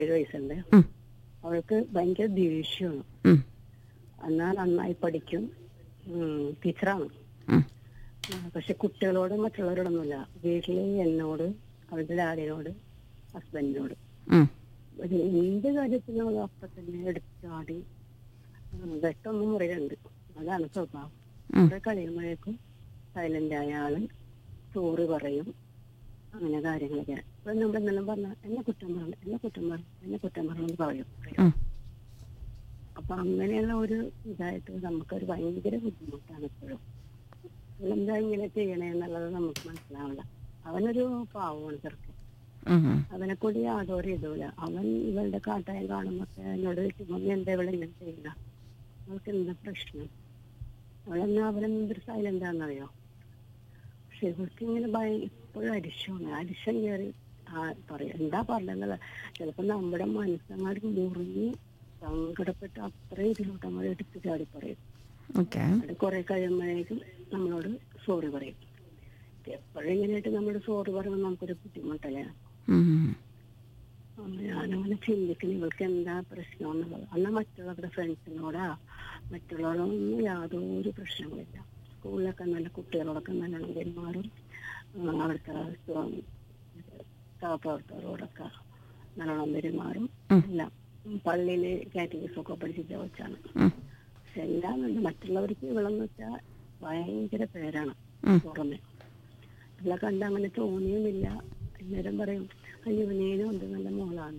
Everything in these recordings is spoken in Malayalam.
ഏഴ് വയസ്സുണ്ട് ഉം, അവൾക്ക് ഭയങ്കര ദേഷ്യമാണ് ഉം, എന്നാൽ നന്നായി പഠിക്കും ഉം, ടീച്ചറാണ് ഉം, ആ, പക്ഷെ കുട്ടികളോട് മറ്റുള്ളവരോടൊന്നുമില്ല വീട്ടില് എന്നോട് അവരുടെ ഡാഡിനോട് ഹസ്ബൻഡിനോട് ഉം, ഒരു എന്ത് കാര്യത്തിനും അവൾ അപ്പൊ തന്നെ എടുത്താടി ഉം, വെട്ടൊന്നും മുറിയുണ്ട് അതാണ് സ്വഭാവം ഉം. കുറെ കഴിയുമ്പോഴേക്കും സൈലന്റ് ആയ ആള് സോറി പറയും അങ്ങനെ കാര്യങ്ങളൊക്കെ ഇപ്പൊ നമ്മൾ എന്തെല്ലാം പറഞ്ഞ എന്നെ കുറ്റം പറഞ്ഞു എന്നെ കുറ്റം പറഞ്ഞു എന്നെ കുറ്റം പറഞ്ഞു എന്ന് പറയും ഉം. അപ്പൊ അങ്ങനെയുള്ള ഒരു ഇതായിട്ട് നമുക്കൊരു ഭയങ്കര ബുദ്ധിമുട്ടാണ് ഇപ്പോഴും എന്താ ഇങ്ങനെ ചെയ്യണേ എന്നുള്ളത് നമുക്ക് മനസ്സിലാവില്ല അവനൊരു പാവമാണ് ചെറുക്കൻ ഉം, ഉം. അവനെ കൂടി യാതൊരു ഇതുമില്ല അവൻ ഇവളുടെ കാട്ടായം കാണുമ്പോ എന്നോട് ചോദിക്കും, മമ്മി എന്താ ഇവളെ ഇങ്ങനെ ചെയ്യുന്ന അവൾക്ക് എന്താ പ്രശ്നം അവളെന്നാ അവനെന്തൊരു സൈലന്റ് ആണെന്നറിയോ പക്ഷെ ഇവൾക്ക് ഇങ്ങനെ ഭയ ഇപ്പോഴും അരിശമാണ് അരിശം കയറി ആ പറയാം എന്താ പറഞ്ഞെന്നല്ല ചിലപ്പോ നമ്മുടെ മനസ്സങ്ങാട് മുറിഞ്ഞ് സങ്കടപ്പെട്ട് അത്രയും ഇതിലോട്ട് നമ്മൾ എടുത്ത് ചാടി പറയും ഓക്കെ അത് കുറെ കഴിയുമ്പോഴേക്കും നമ്മളോട് സോറി പറയും എപ്പോഴും ഇങ്ങനെയായിട്ട് നമ്മളോട് സോറി പറയുമ്പോൾ നമുക്കൊരു ബുദ്ധിമുട്ടല്ലേ ഉം, ഉം. അപ്പൊ ഞാനങ്ങനെ ചിന്തിക്കുന്നു ഇവൾക്ക് എന്താ പ്രശ്നം എന്നുള്ളത് അന്ന് മറ്റുള്ളവരുടെ ഫ്രണ്ട്സിനോടാ മറ്റുള്ളവരൊന്നും യാതൊരു പ്രശ്നങ്ങളില്ല സ്കൂളിലൊക്കെ നല്ല കുട്ടികളോടൊക്കെ നല്ലോണം പെരുമാറും ആ, അവിടുത്തെ സ്വ- സഹപ്രവർത്തകരോടൊക്കെ നല്ലോണം പെരുമാറും ഉം. എല്ലാം പള്ളിയില് കാറ്റഗറീസ് ഒക്കെ പഠിച്ചിട്ട് വെച്ചാണ് ഉം. പക്ഷെ എല്ലാം ഉണ്ട് മറ്റുള്ളവർക്ക് ഇവളെന്ന് വെച്ചാൽ ഭയങ്കര പേരാണ് ഉം. പുറമെ ഇവളെ കണ്ട അങ്ങനെ തോന്നിയുമില്ല അന്നേരം പറയും അയ്യോ നീനും ഉണ്ട് നല്ല മോളാണ്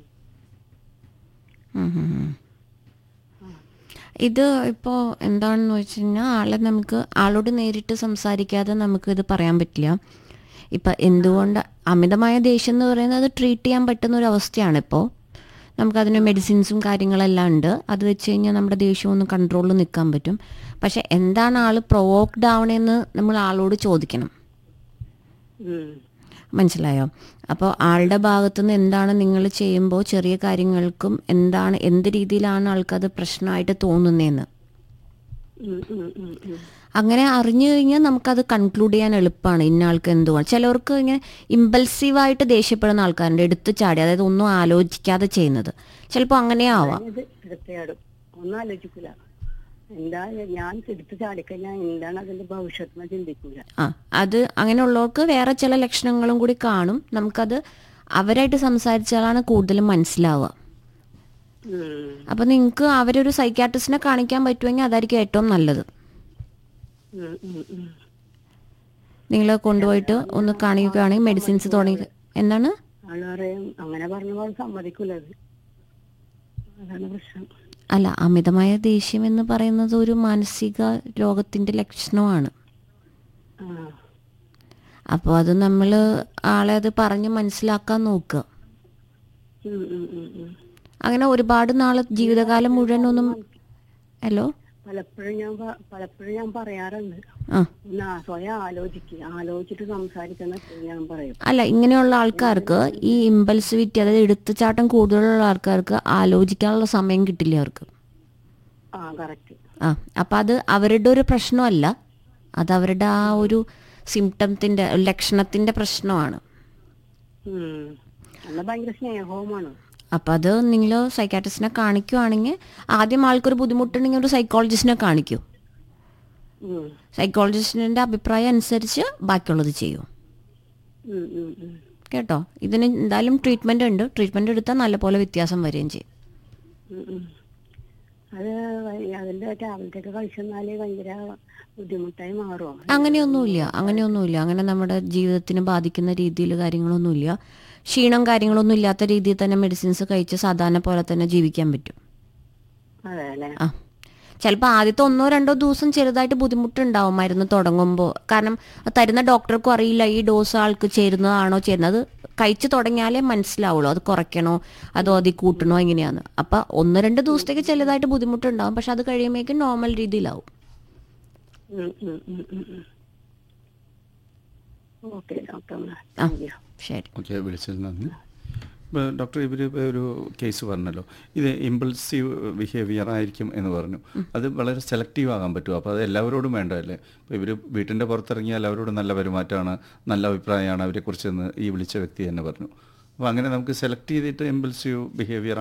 ഉം, ഉം, ഉം. ആ. ഇത് ഇപ്പോൾ എന്താണെന്ന് വെച്ച് കഴിഞ്ഞാൽ ആളെ നമുക്ക് ആളോട് നേരിട്ട് സംസാരിക്കാതെ നമുക്ക് ഇത് പറയാൻ പറ്റില്ല ഇപ്പം എന്തുകൊണ്ട് അമിതമായ ദേഷ്യം എന്ന് പറയുന്നത് ട്രീറ്റ് ചെയ്യാൻ പറ്റുന്ന ഒരു അവസ്ഥയാണ് ഇപ്പോൾ നമുക്കതിന് മെഡിസിൻസും കാര്യങ്ങളെല്ലാം ഉണ്ട് അത് വെച്ച് കഴിഞ്ഞാൽ നമ്മുടെ ദേഷ്യം ഒന്ന് കൺട്രോളിൽ നിൽക്കാൻ പറ്റും പക്ഷെ എന്താണ് ആൾ പ്രൊവോക്ഡ് ആവണേന്ന് നമ്മൾ ആളോട് ചോദിക്കണം ഉം. മനസ്സിലായോ അപ്പോൾ ആളുടെ ഭാഗത്തുനിന്ന് എന്താണ് നിങ്ങൾ ചെയ്യുമ്പോൾ ചെറിയ കാര്യങ്ങൾക്കും എന്താണ് എന്ത് രീതിയിലാണ് ആൾക്കത് പ്രശ്നമായിട്ട് തോന്നുന്നതെന്ന് ഉം, ഉം, ഉം, ഉം. അങ്ങനെ അറിഞ്ഞു കഴിഞ്ഞാൽ നമുക്കത് കൺക്ലൂഡ് ചെയ്യാൻ എളുപ്പമാണ് ഇന്ന ആൾക്ക് എന്തുവാണ് ചിലവർക്ക് ഇങ്ങനെ ഇമ്പൾസീവായിട്ട് ദേഷ്യപ്പെടുന്ന ആൾക്കാരുണ്ട് എടുത്തു ചാടി അതായത് ഒന്നും ആലോചിക്കാതെ ചെയ്യുന്നത് ചിലപ്പോൾ അങ്ങനെ ആവാം ഇത് എടുത്തയാടും ഒന്നും ആലോചിക്കൂല എന്താ ഞാൻ എടുത്ത് ചാടിക്കഴിഞ്ഞാൽ എന്താണ് അതിന്റെ ഭവിഷ്യത്ത് എന്ന് ചിന്തിക്കൂല ആ അത് അങ്ങനെയുള്ളവർക്ക് വേറെ ചില ലക്ഷണങ്ങളും കൂടി കാണും നമുക്കത് അവരായിട്ട് സംസാരിച്ചാലാണ് കൂടുതലും മനസ്സിലാവുക ഉം. അപ്പോൾ നിങ്ങൾക്ക് അവരൊരു സൈക്കാട്രിസ്റ്റിനെ കാണിക്കാൻ പറ്റുമെങ്കിൽ അതായിരിക്കും ഏറ്റവും നല്ലത് ഉം, ഉം, ഉം. നിങ്ങൾ കൊണ്ടുപോയിട്ട് ഒന്ന് കാണിക്കുകയാണെങ്കിൽ മെഡിസിൻസ് തുടങ്ങി എന്താണ് ആള് പറയും അങ്ങനെ പറഞ്ഞപ്പോൾ സമ്മതിക്കൂല അത് അതാണ് പ്രശ്നം അല്ല അമിതമായ ദേഷ്യം എന്ന് പറയുന്നത് ഒരു മാനസിക രോഗത്തിൻ്റെ ലക്ഷണമാണ് ആ അപ്പോൾ അത് നമ്മൾ ആളെ അത് പറഞ്ഞ് മനസ്സിലാക്കാൻ നോക്കുക ഉം, ഉം, ഉം, ഉം. അങ്ങനെ ഒരുപാട് നാൾ ജീവിതകാലം മുഴുവനൊന്നും ഹലോ പലപ്പോഴും ഞാൻ പ- പലപ്പോഴും ഞാൻ പറയാറുണ്ട് ആ ഒന്ന് ആ- സ്വയം ആലോചിക്കുക ആലോചിച്ചിട്ട് സംസാരിക്കുന്ന ഞാൻ പറയും അല്ല ഇങ്ങനെയുള്ള ആൾക്കാർക്ക് ഈ ഇമ്പൾസിവിറ്റി അതായത് എടുത്തുചാട്ടം കൂടുതലുള്ള ആൾക്കാർക്ക് ആലോചിക്കാനുള്ള സമയം കിട്ടില്ല അവർക്ക് ആ കറക്റ്റ് ആ അപ്പം അത് അവരുടെ ഒരു പ്രശ്നമല്ല അത് അവരുടെ ആ ഒരു സിംറ്റത്തിൻ്റെ ലക്ഷണത്തിൻ്റെ പ്രശ്നമാണ് ഉം നല്ല ഭയങ്കര സ്നേഹവുമാണ് അപ്പം അത് നിങ്ങൾ സൈക്കാട്രിസ്റ്റിനെ കാണിക്കുവാണെങ്കിൽ ആദ്യം ആൾക്കൊരു ബുദ്ധിമുട്ടുണ്ടെങ്കിൽ ഒരു സൈക്കോളജിസ്റ്റിനെ കാണിക്കൂ ഉം സൈക്കോളജിസ്റ്റിൻ്റെ അഭിപ്രായം അനുസരിച്ച് ബാക്കിയുള്ളത് ചെയ്യൂ ഉം ഉം ഉം കേട്ടോ ഇതിന് എന്തായാലും ട്രീറ്റ്മെൻ്റ് ഉണ്ട് ട്രീറ്റ്മെൻറ്റ് എടുത്താൽ നല്ലപോലെ വ്യത്യാസം വരികയും ചെയ്യും ഉം ഉം. അത് വൈ- അതിന്റെ ടാബ്ലറ്റ് ഒക്കെ കഴിച്ചെന്നാല് ഭയങ്കര ബുദ്ധിമുട്ടായി മാറുമോ അങ്ങനെയൊന്നുമില്ല അങ്ങനെയൊന്നുമില്ല അങ്ങനെ നമ്മുടെ ജീവിതത്തിന് ബാധിക്കുന്ന രീതിയിൽ കാര്യങ്ങളൊന്നുമില്ല ക്ഷീണം കാര്യങ്ങളൊന്നും ഇല്ലാത്ത രീതിയിൽ തന്നെ മെഡിസിൻസ് കഴിച്ച് സാധാരണ പോലെ തന്നെ ജീവിക്കാൻ പറ്റും അതെ അല്ലേ ആ ചിലപ്പോൾ ആദ്യത്തെ ഒന്നോ രണ്ടോ ദിവസം ചെറുതായിട്ട് ബുദ്ധിമുട്ടുണ്ടാവും മരുന്ന് തുടങ്ങുമ്പോൾ കാരണം അത് തരുന്ന ഡോക്ടർക്കും അറിയില്ല ഈ ഡോസ് ആൾക്ക് ചേരുന്നതാണോ ചേരുന്നത് കഴിച്ചു തുടങ്ങിയാലേ മനസ്സിലാവുള്ളൂ അത് കുറയ്ക്കണോ അതോ അതിൽ കൂട്ടണോ എങ്ങനെയാന്ന് അപ്പം ഒന്ന് രണ്ട് ദിവസത്തേക്ക് ചെറുതായിട്ട് ബുദ്ധിമുട്ടുണ്ടാവും പക്ഷെ അത് കഴിയുമ്പോഴേക്കും നോർമൽ രീതിയിലാവും ഉം ഉം ഉം ഉം ഉം. ഓക്കെ ഡോക്ടർ ആ താങ്ക് യു ശരി ഓക്കെ വിളിച്ചത് നന്ദി ഇപ്പോൾ ഡോക്ടർ ഇവർ ഒരു കേസ് പറഞ്ഞല്ലോ ഇത് ഇമ്പൾസീവ് ബിഹേവിയർ ആയിരിക്കും എന്ന് പറഞ്ഞു അത് വളരെ സെലക്റ്റീവ് ആകാൻ പറ്റുമോ അപ്പോൾ അത് എല്ലാവരോടും വേണ്ടതല്ലേ ഇപ്പോൾ ഇവർ വീട്ടിൻ്റെ പുറത്തിറങ്ങിയാൽ അവരോട് നല്ല പെരുമാറ്റമാണ് നല്ല അഭിപ്രായമാണ് അവരെക്കുറിച്ചെന്ന് ഈ വിളിച്ച വ്യക്തി തന്നെ പറഞ്ഞു അപ്പോൾ അങ്ങനെ നമുക്ക് സെലക്ട് ചെയ്തിട്ട് ഇമ്പൾസീവ് ബിഹേവിയർ